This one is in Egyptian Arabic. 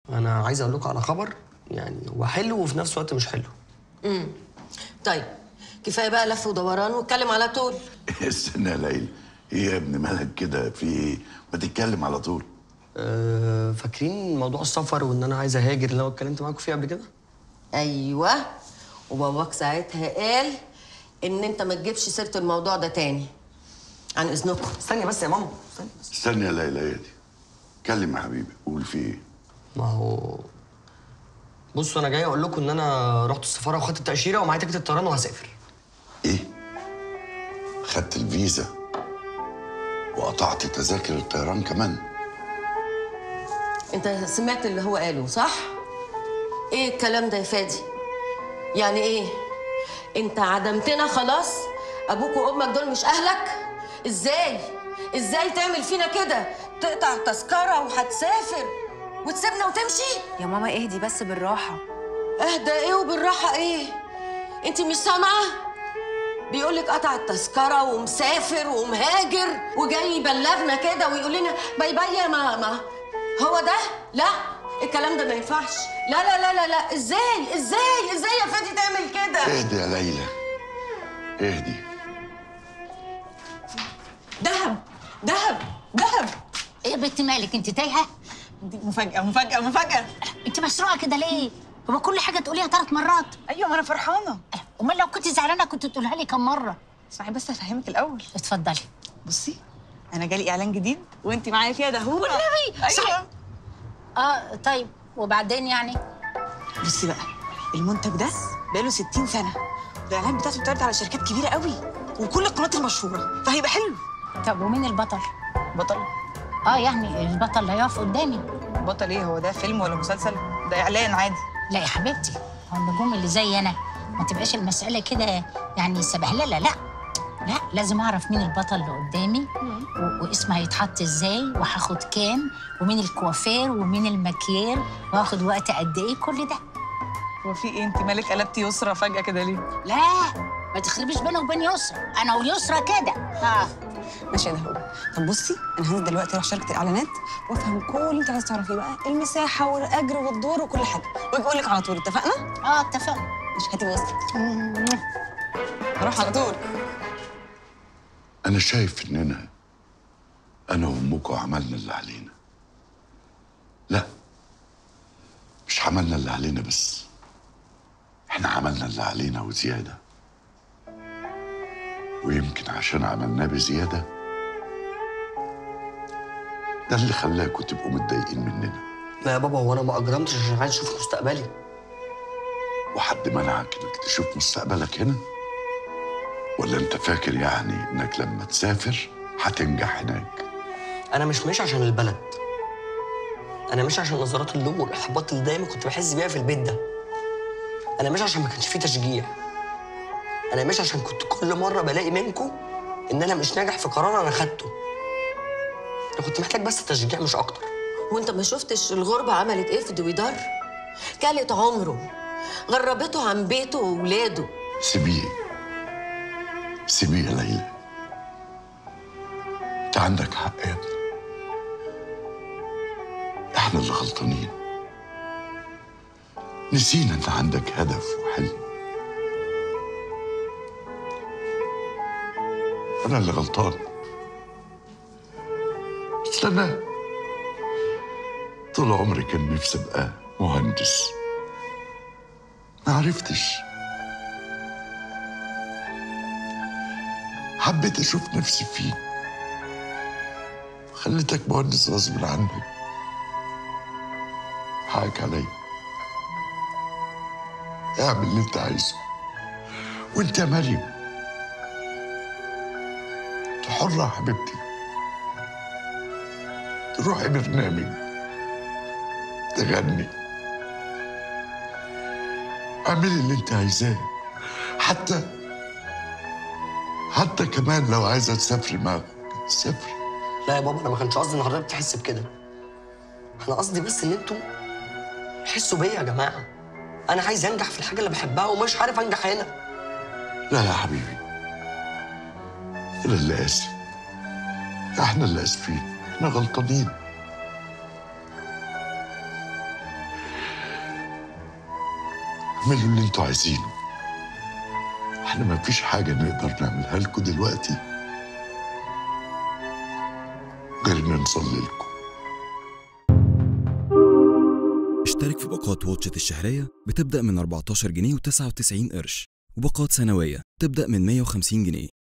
انا عايز اقول لكم على خبر يعني هو حلو وفي نفس الوقت مش حلو طيب كفايه بقى لف ودوران واتكلم على طول استنى يا ليلى ايه يا ابن مالك كده في ايه ما تتكلم على طول أه فاكرين موضوع السفر وان انا عايز اهاجر اللي انا اتكلمت معاكم فيه قبل كده ايوه وباباك ساعتها قال ان انت ما تجيبش سيره الموضوع ده تاني عن اذنكم استني بس يا ماما استني بس استنى يا ليلى يا دي اتكلم يا حبيبي قول في ايه ما هو بصوا انا جاي اقول لكم ان انا رحت السفاره وخدت التاشيره ومعايا تيكت الطيران وهسافر ايه خدت الفيزا وقطعت تذاكر الطيران كمان انت سمعت اللي هو قاله صح ايه الكلام ده يا فادي يعني ايه انت عدمتنا خلاص ابوك وامك دول مش اهلك ازاي ازاي تعمل فينا كده تقطع تذكره وهتسافر وتسيبنا وتمشي يا ماما اهدي بس بالراحه اهدى ايه وبالراحه ايه انت مش سامعه بيقول لك قطع التذكره ومسافر ومهاجر وجاي يبلغنا كده ويقول لنا باي باي يا ماما هو ده لا الكلام ده ما ينفعش لا لا لا لا لا ازاي ازاي ازاي يا فادي تعمل كده اهدي يا ليلى اهدي دهب دهب دهب ايه يا بنت مالك انت تايهه دي مفاجأة مفاجأة مفاجأة انت مسروقه كده ليه هو كل حاجه تقوليها ثلاث مرات أيوة ما أنا فرحانة امال لو كنت زعلانه كنت تقولها لي كم مره اسمعي بس هفهمك الأول اتفضلي بصي أنا جالي إعلان جديد وأنت معايا فيها دهوبة والنبي أيوة صحيح. اه طيب وبعدين يعني بصي بقى المنتج ده بقاله 60 سنة الإعلان بتاعته بتعرض على شركات كبيرة قوي وكل القنوات المشهورة فهيبقى حلو طب ومين البطل بطل اه يعني البطل اللي هيقف قدامي بطل إيه هو ده فيلم ولا مسلسل ده إعلان عادي لا يا حبيبتي هو النجوم اللي زي انا ما تبقاش المساله كده يعني سبهلله لا لا لازم اعرف مين البطل اللي قدامي و- واسمه هيتحط ازاي وهاخد كام ومين الكوافير ومين المكيير وهاخد وقت قد ايه كل ده هو في إيه أنت مالك قلبتي يسرى فجأة كده ليه؟ لا ما تخربيش بيني وبين يسرا انا ويسرا كده اه ماشي يا دهوبة طب بصي انا هنزل دلوقتي اروح شركه الاعلانات وافهم كل اللي انت عايز تعرفيه بقى المساحه والاجر والدور وكل حاجه واجي اقول لك على طول اتفقنا اه اتفقنا مش هاتي وصلت هروح على طول انا شايف اننا انا وامكم عملنا اللي علينا لا مش عملنا اللي علينا بس احنا عملنا اللي علينا وزياده ويمكن عشان عملناه بزياده ده اللي خلاكم تبقوا متضايقين مننا لا يا بابا هو انا ما اجرمتش عشان عايز اشوف مستقبلي وحد منعك انك تشوف مستقبلك هنا ولا انت فاكر يعني انك لما تسافر هتنجح هناك انا مش ماشي عشان البلد انا ماشي عشان نظرات اللوم والاحباط اللي دايما كنت بحس بيها في البيت ده انا ماشي عشان ما كانش فيه تشجيع انا ماشي عشان كنت كل مره بلاقي منكم ان انا مش ناجح في قرار انا خدته انا كنت محتاج بس تشجيع مش اكتر وانت ما شفتش الغربة عملت ايه في دويدار كلت عمره غربته عن بيته وولاده سيبيه سيبيه يا ليلى انت عندك حق يا ابني احنا اللي غلطانين نسينا ان عندك هدف وحلم انا اللي غلطان بس انا طول عمري كان نفسي ابقى مهندس ما عرفتش حبيت اشوف نفسي فيه خليتك مهندس غصب عنك حقك عليا اعمل اللي انت عايزه وانت يا مريم انت حرة يا حبيبتي تروحي برنامج تغني اعملي اللي انت عايزاه حتى حتى كمان لو عايزه تسافري معاك سافري لا يا بابا انا ما كانش قصدي ان حضرتك تحس بكده انا قصدي بس ان انتوا حسوا بيا يا جماعه انا عايز انجح في الحاجه اللي بحبها ومش عارف انجح هنا لا يا حبيبي انا اللي اسف احنا اللي اسفين احنا غلطانين اعملوا اللي انتوا عايزينه احنا ما فيش حاجة نقدر نعملها لكم دلوقتي غير ان نصلي لكم اشترك في باقات واتشت الشهرية بتبدأ من 14 جنيه و99 قرش وباقات سنوية تبدأ من 150 جنيه